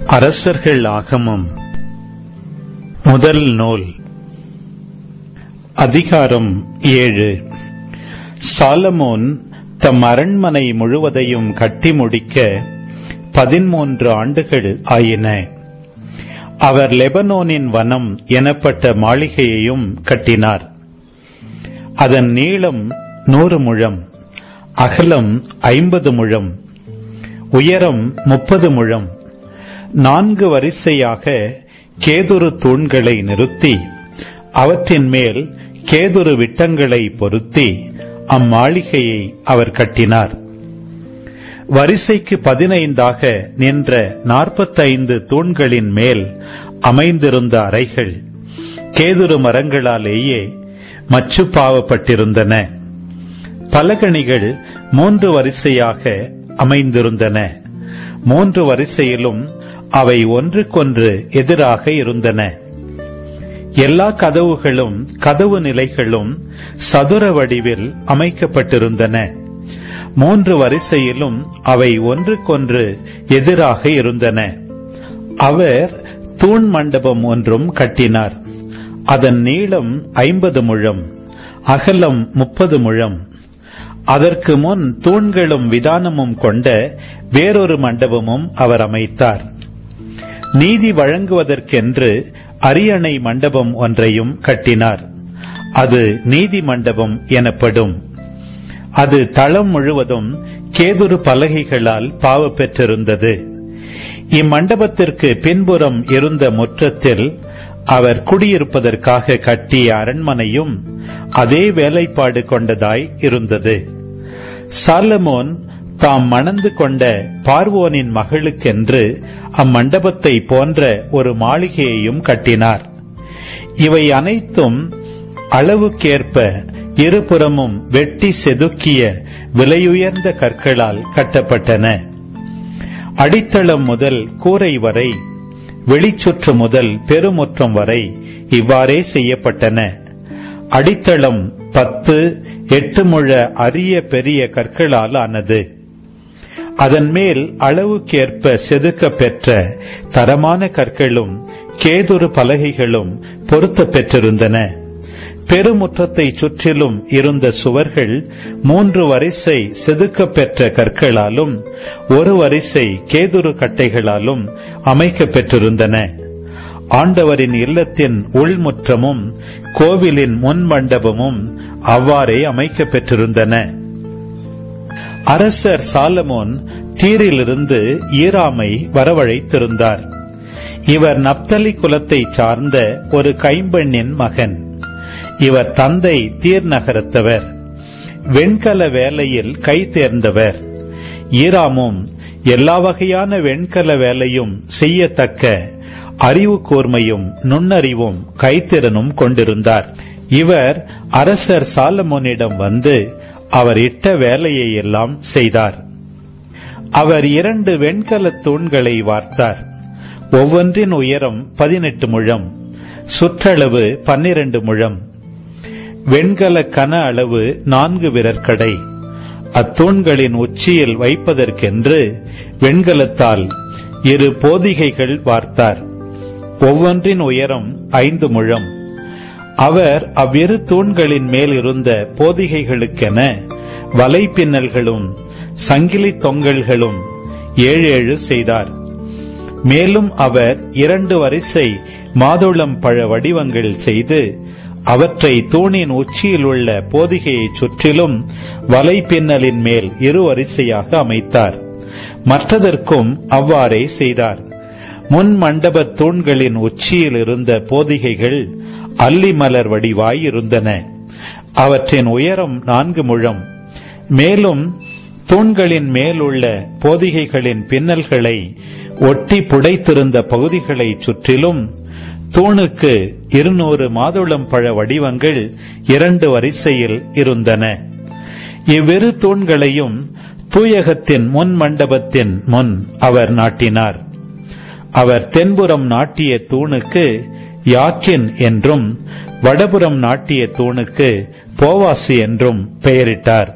அரசர்கள் ஆகமம் முதல் நூல் அதிகாரம் ஏழு சாலமோன் தம் அரண்மனை முழுவதையும் கட்டி முடிக்க பதிமூன்று ஆண்டுகள் ஆயின அவர் லெபனோனின் வனம் எனப்பட்ட மாளிகையையும் கட்டினார் அதன் நீளம் நூறு முழம் அகலம் ஐம்பது முழம் உயரம் முப்பது முழம் நான்கு வரிசையாக கேதுரு தூண்களை நிறுத்தி அவற்றின் மேல் கேதுரு விட்டங்களை பொருத்தி அம்மாளிகையை அவர் கட்டினார் வரிசைக்கு பதினைந்தாக நின்ற நாற்பத்தைந்து தூண்களின் மேல் அமைந்திருந்த அறைகள் கேதுரு மரங்களாலேயே மச்சுப்பாவப்பட்டிருந்தன பலகணிகள் மூன்று வரிசையாக அமைந்திருந்தன மூன்று வரிசையிலும் அவை ஒன்றுக்கொன்று எதிராக இருந்தன எல்லா கதவுகளும் கதவு நிலைகளும் சதுர வடிவில் அமைக்கப்பட்டிருந்தன மூன்று வரிசையிலும் அவை ஒன்றுக்கொன்று எதிராக இருந்தன அவர் தூண் மண்டபம் ஒன்றும் கட்டினார் அதன் நீளம் ஐம்பது முழம் அகலம் முப்பது முழம் அதற்கு முன் தூண்களும் விதானமும் கொண்ட வேறொரு மண்டபமும் அவர் அமைத்தார் நீதி வழங்குவதற்கென்று அரியணை மண்டபம் ஒன்றையும் கட்டினார் அது நீதி மண்டபம் எனப்படும் அது தளம் முழுவதும் கேதுரு பலகைகளால் பாவ பெற்றிருந்தது இம்மண்டபத்திற்கு பின்புறம் இருந்த முற்றத்தில் அவர் குடியிருப்பதற்காக கட்டிய அரண்மனையும் அதே வேலைப்பாடு கொண்டதாய் இருந்தது சாலமோன் தாம் மணந்து கொண்ட பார்வோனின் மகளுக்கென்று அம்மண்டபத்தை போன்ற ஒரு மாளிகையையும் கட்டினார் இவை அனைத்தும் அளவுக்கேற்ப இருபுறமும் வெட்டி செதுக்கிய விலையுயர்ந்த கற்களால் கட்டப்பட்டன அடித்தளம் முதல் கூரை வரை வெளிச்சுற்று முதல் பெருமுற்றம் வரை இவ்வாறே செய்யப்பட்டன அடித்தளம் பத்து எட்டு முழ அரிய பெரிய கற்களால் ஆனது அதன் மேல் அளவுக்கேற்ப செதுக்க பெற்ற தரமான கற்களும் கேதுரு பலகைகளும் பொருத்த பெற்றிருந்தன பெருமுற்றத்தை சுற்றிலும் இருந்த சுவர்கள் மூன்று வரிசை செதுக்க பெற்ற கற்களாலும் ஒரு வரிசை கேதுரு கட்டைகளாலும் அமைக்க பெற்றிருந்தன ஆண்டவரின் இல்லத்தின் உள்முற்றமும் கோவிலின் முன் மண்டபமும் அவ்வாறே அமைக்க பெற்றிருந்தன அரசர் சாலமோன் தீரிலிருந்து ஈராமை வரவழைத்திருந்தார் இவர் நப்தலி குலத்தை சார்ந்த ஒரு கைம்பெண்ணின் மகன் இவர் தந்தை தீர் நகரத்தவர் வெண்கல வேலையில் கை தேர்ந்தவர் ஈராமும் எல்லா வகையான வெண்கல வேலையும் செய்யத்தக்க அறிவு கூர்மையும் நுண்ணறிவும் கைத்திறனும் கொண்டிருந்தார் இவர் அரசர் சாலமோனிடம் வந்து அவர் இட்ட வேலையை எல்லாம் செய்தார் அவர் இரண்டு வெண்கல தூண்களை வார்த்தார் ஒவ்வொன்றின் உயரம் பதினெட்டு முழம் சுற்றளவு பன்னிரண்டு முழம் வெண்கல கன அளவு நான்கு விரற்கடை அத்தூண்களின் உச்சியில் வைப்பதற்கென்று வெண்கலத்தால் இரு போதிகைகள் வார்த்தார் ஒவ்வொன்றின் உயரம் ஐந்து முழம் அவர் அவ்விரு தூண்களின் மேல் இருந்த போதிகைகளுக்கென வலைப்பின்னல்களும் சங்கிலி தொங்கல்களும் ஏழு ஏழு செய்தார் மேலும் அவர் இரண்டு வரிசை மாதுளம் பழ வடிவங்கள் செய்து அவற்றை தூணின் உச்சியில் உள்ள போதிகையை சுற்றிலும் வலைப்பின்னலின் மேல் இரு வரிசையாக அமைத்தார் மற்றதற்கும் அவ்வாறே செய்தார் முன் மண்டப தூண்களின் உச்சியில் இருந்த போதிகைகள் அல்லி மலர் வடிவாய் இருந்தன அவற்றின் உயரம் நான்கு முழம் மேலும் தூண்களின் மேல் உள்ள போதிகைகளின் பின்னல்களை ஒட்டி புடைத்திருந்த பகுதிகளை சுற்றிலும் தூணுக்கு இருநூறு மாதுளம் பழ வடிவங்கள் இரண்டு வரிசையில் இருந்தன இவ்விரு தூண்களையும் தூயகத்தின் முன் மண்டபத்தின் முன் அவர் நாட்டினார் அவர் தென்புறம் நாட்டிய தூணுக்கு யாக்கின் என்றும் வடபுறம் நாட்டிய தூணுக்கு போவாசி என்றும் பெயரிட்டார்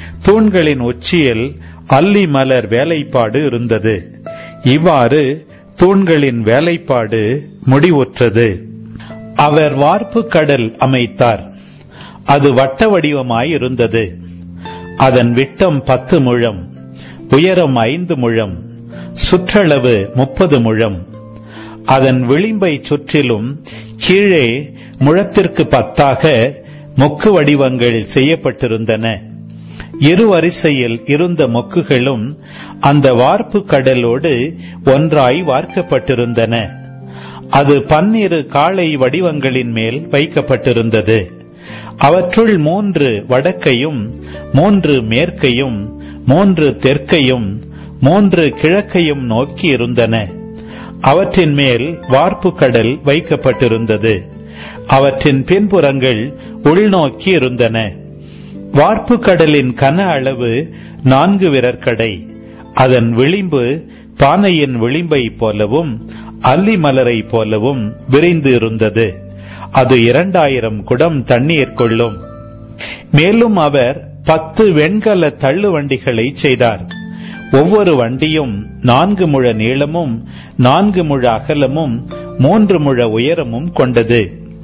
தூண்களின் உச்சியில் அல்லி மலர் வேலைப்பாடு இருந்தது இவ்வாறு தூண்களின் வேலைப்பாடு முடிவுற்றது அவர் வார்ப்பு கடல் அமைத்தார் அது வட்ட வடிவமாயிருந்தது அதன் விட்டம் பத்து முழம் உயரம் ஐந்து முழம் சுற்றளவு முப்பது முழம் அதன் விளிம்பை சுற்றிலும் கீழே முழத்திற்கு பத்தாக மொக்கு வடிவங்கள் செய்யப்பட்டிருந்தன இரு வரிசையில் இருந்த மொக்குகளும் அந்த வார்ப்பு கடலோடு ஒன்றாய் வார்க்கப்பட்டிருந்தன அது பன்னிரு காளை வடிவங்களின் மேல் வைக்கப்பட்டிருந்தது அவற்றுள் மூன்று வடக்கையும் மூன்று மேற்கையும் மூன்று தெற்கையும் மூன்று கிழக்கையும் நோக்கி இருந்தன அவற்றின் மேல் வார்ப்பு கடல் வைக்கப்பட்டிருந்தது அவற்றின் பின்புறங்கள் உள்நோக்கி இருந்தன வார்ப்பு கடலின் கன அளவு நான்கு விரற்கடை அதன் விளிம்பு பானையின் விளிம்பை போலவும் அல்லி மலரை போலவும் விரிந்து இருந்தது அது இரண்டாயிரம் குடம் தண்ணீர் கொள்ளும் மேலும் அவர் பத்து வெண்கல தள்ளு வண்டிகளை செய்தார் ஒவ்வொரு வண்டியும் நான்கு முழ நீளமும் நான்கு முழ அகலமும் மூன்று முழ உயரமும் கொண்டது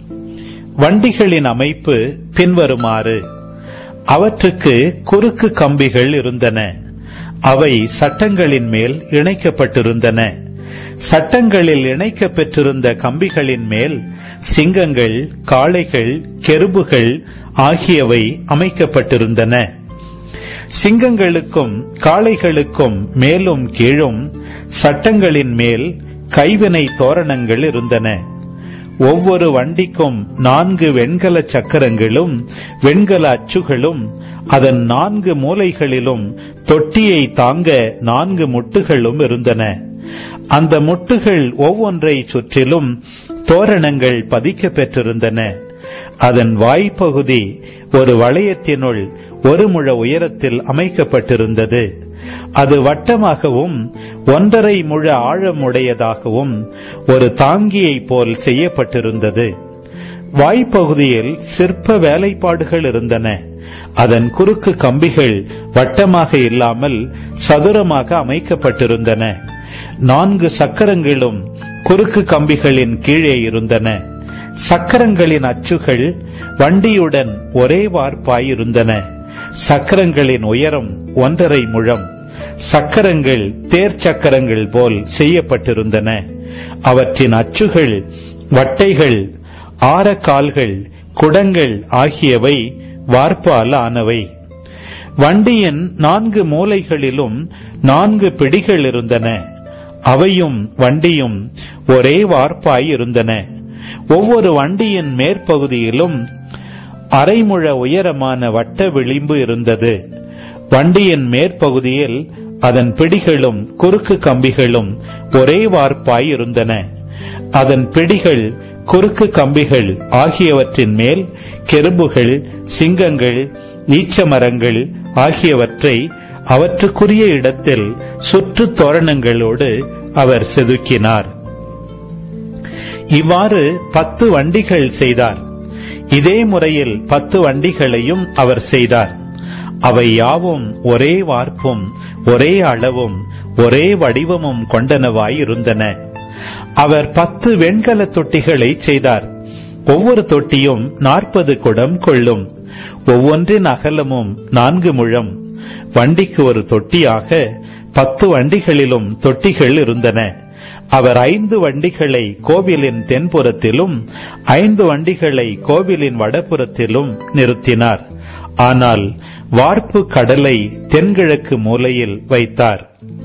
வண்டிகளின் அமைப்பு பின்வருமாறு அவற்றுக்கு குறுக்கு கம்பிகள் இருந்தன அவை சட்டங்களின் மேல் இணைக்கப்பட்டிருந்தன சட்டங்களில் இணைக்க பெற்றிருந்த கம்பிகளின் மேல் சிங்கங்கள் காளைகள் கெருபுகள் ஆகியவை அமைக்கப்பட்டிருந்தன சிங்கங்களுக்கும் காளைகளுக்கும் மேலும் கீழும் சட்டங்களின் மேல் கைவினை தோரணங்கள் இருந்தன ஒவ்வொரு வண்டிக்கும் நான்கு வெண்கல சக்கரங்களும் வெண்கல அச்சுகளும் அதன் நான்கு மூலைகளிலும் தொட்டியை தாங்க நான்கு முட்டுகளும் இருந்தன அந்த முட்டுகள் ஒவ்வொன்றை சுற்றிலும் தோரணங்கள் பதிக்க பெற்றிருந்தன அதன் வாய்ப்பகுதி ஒரு வளையத்தினுள் ஒரு முழ உயரத்தில் அமைக்கப்பட்டிருந்தது அது வட்டமாகவும் ஒன்றரை முழ ஆழமுடையதாகவும் ஒரு தாங்கியைப் போல் செய்யப்பட்டிருந்தது வாய்ப்பகுதியில் சிற்ப வேலைப்பாடுகள் இருந்தன அதன் குறுக்கு கம்பிகள் வட்டமாக இல்லாமல் சதுரமாக அமைக்கப்பட்டிருந்தன நான்கு சக்கரங்களும் குறுக்கு கம்பிகளின் கீழே இருந்தன சக்கரங்களின் அச்சுகள் வண்டியுடன் ஒரே வார்ப்பாயிருந்தன சக்கரங்களின் உயரம் ஒன்றரை முழம் சக்கரங்கள் தேர் சக்கரங்கள் போல் செய்யப்பட்டிருந்தன அவற்றின் அச்சுகள் வட்டைகள் ஆரக்கால்கள் குடங்கள் ஆகியவை வார்ப்பால் ஆனவை வண்டியின் நான்கு மூலைகளிலும் நான்கு பிடிகள் இருந்தன அவையும் வண்டியும் ஒரே வார்ப்பாய் இருந்தன ஒவ்வொரு வண்டியின் மேற்பகுதியிலும் அரைமுழ உயரமான வட்ட விளிம்பு இருந்தது வண்டியின் மேற்பகுதியில் அதன் பிடிகளும் குறுக்கு கம்பிகளும் ஒரே வார்ப்பாய் இருந்தன அதன் பிடிகள் குறுக்கு கம்பிகள் ஆகியவற்றின் மேல் கெருபுகள் சிங்கங்கள் ஈச்சமரங்கள் ஆகியவற்றை அவற்றுக்குரிய இடத்தில் சுற்று தோரணங்களோடு அவர் செதுக்கினார் இவ்வாறு பத்து வண்டிகள் செய்தார் இதே முறையில் பத்து வண்டிகளையும் அவர் செய்தார் அவை யாவும் ஒரே வார்ப்பும் ஒரே அளவும் ஒரே வடிவமும் கொண்டனவாய் இருந்தன அவர் பத்து வெண்கல தொட்டிகளை செய்தார் ஒவ்வொரு தொட்டியும் நாற்பது குடம் கொள்ளும் ஒவ்வொன்றின் அகலமும் நான்கு முழம் வண்டிக்கு ஒரு தொட்டியாக பத்து வண்டிகளிலும் தொட்டிகள் இருந்தன அவர் ஐந்து வண்டிகளை கோவிலின் தென்புறத்திலும் ஐந்து வண்டிகளை கோவிலின் வடபுறத்திலும் நிறுத்தினார் ஆனால் வார்ப்பு கடலை தென்கிழக்கு மூலையில் வைத்தார்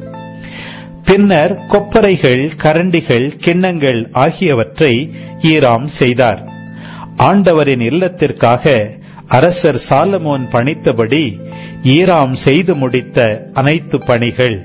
பின்னர் கொப்பரைகள் கரண்டிகள் கிண்ணங்கள் ஆகியவற்றை ஈராம் செய்தார் ஆண்டவரின் இல்லத்திற்காக அரசர் சாலமோன் பணித்தபடி ஈராம் செய்து முடித்த அனைத்து பணிகள்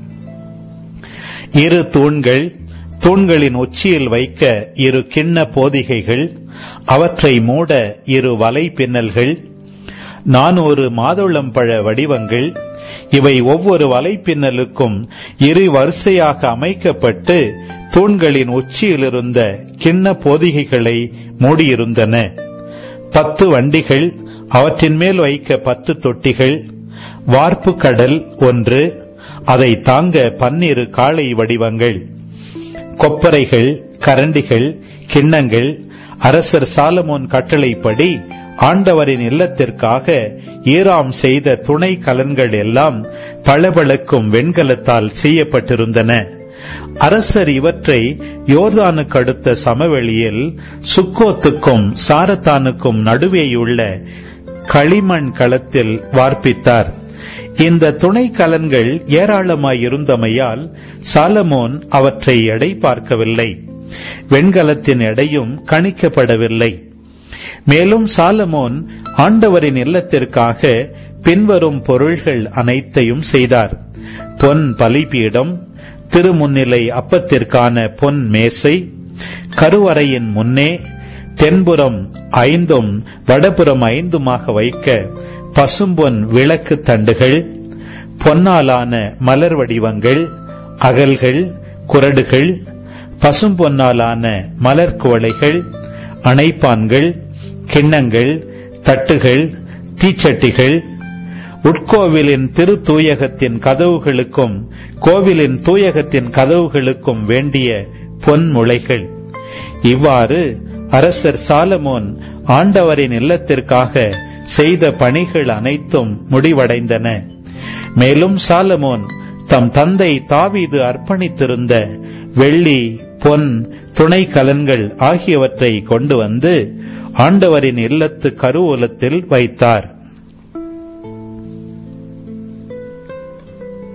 இரு தூண்கள் தூண்களின் உச்சியில் வைக்க இரு கிண்ண போதிகைகள் அவற்றை மூட இரு வலை பின்னல்கள் நானூறு மாதுளம்பழ வடிவங்கள் இவை ஒவ்வொரு வலைப்பின்னலுக்கும் இரு வரிசையாக அமைக்கப்பட்டு தூண்களின் உச்சியிலிருந்த கிண்ண போதிகைகளை மூடியிருந்தன பத்து வண்டிகள் அவற்றின் மேல் வைக்க பத்து தொட்டிகள் வார்ப்பு கடல் ஒன்று அதை தாங்க பன்னிரு காளை வடிவங்கள் கொப்பரைகள் கரண்டிகள் கிண்ணங்கள் அரசர் சாலமோன் கட்டளைப்படி ஆண்டவரின் இல்லத்திற்காக ஈராம் செய்த துணை கலன்கள் எல்லாம் பளபளக்கும் வெண்கலத்தால் செய்யப்பட்டிருந்தன அரசர் இவற்றை யோர்தானுக்கு அடுத்த சமவெளியில் சுக்கோத்துக்கும் சாரத்தானுக்கும் நடுவேயுள்ள களிமண் களத்தில் வார்ப்பித்தார் இந்த துணை கலன்கள் ஏராளமாயிருந்தமையால் சாலமோன் அவற்றை எடை பார்க்கவில்லை வெண்கலத்தின் எடையும் கணிக்கப்படவில்லை மேலும் சாலமோன் ஆண்டவரின் இல்லத்திற்காக பின்வரும் பொருள்கள் அனைத்தையும் செய்தார் பொன் பலிபீடம் திருமுன்னிலை அப்பத்திற்கான பொன் மேசை கருவறையின் முன்னே தென்புறம் ஐந்தும் வடபுறம் ஐந்துமாக வைக்க பசும்பொன் விளக்கு தண்டுகள் பொன்னாலான மலர் வடிவங்கள் அகல்கள் குரடுகள் பசும்பொன்னாலான மலர் குவளைகள் அணைப்பான்கள் கிண்ணங்கள் தட்டுகள் தீச்சட்டிகள் உட்கோவிலின் திரு தூயகத்தின் கதவுகளுக்கும் கோவிலின் தூயகத்தின் கதவுகளுக்கும் வேண்டிய பொன் முளைகள் இவ்வாறு அரசர் சாலமோன் ஆண்டவரின் இல்லத்திற்காக செய்த பணிகள் அனைத்தும் முடிவடைந்தன மேலும் சாலமோன் தம் தந்தை தாவீது அர்ப்பணித்திருந்த வெள்ளி பொன் துணை கலன்கள் ஆகியவற்றை கொண்டு வந்து ஆண்டவரின் இல்லத்து கருவூலத்தில் வைத்தார்